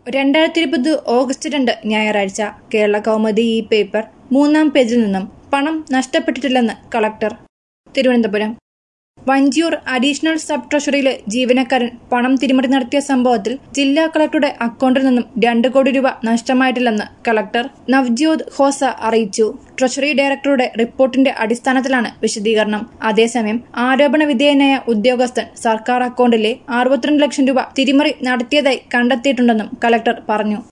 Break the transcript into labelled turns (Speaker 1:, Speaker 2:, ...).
Speaker 1: രണ്ടായിരത്തി ഇരുപത് ഓഗസ്റ്റ് രണ്ട് ഞായറാഴ്ച കേരള കൗമുദി ഈ പേപ്പർ മൂന്നാം പേജിൽ നിന്നും പണം നഷ്ടപ്പെട്ടിട്ടില്ലെന്ന് collector Thiruvananthapuram Vanchiyoor additional sub ട്രഷറിയിലെ ജീവനക്കാരൻ പണം തിരിമറി നടത്തിയ സംഭവത്തിൽ ജില്ലാ കളക്ടറുടെ അക്കൗണ്ടിൽ നിന്നും രണ്ട് കോടി രൂപ നഷ്ടമായിട്ടില്ലെന്ന് കളക്ടർ നവ്ജ്യോത് ഹോസ അറിയിച്ചു ട്രഷറി ഡയറക്ടറുടെ റിപ്പോർട്ടിന്റെ അടിസ്ഥാനത്തിലാണ് വിശദീകരണം അതേസമയം ആരോപണ വിധേയനായ ഉദ്യോഗസ്ഥൻ സർക്കാർ അക്കൗണ്ടിലെ അറുപത്തിരണ്ട് ലക്ഷം രൂപ തിരിമറി നടത്തിയതായി കണ്ടെത്തിയിട്ടുണ്ടെന്നും കളക്ടർ പറഞ്ഞു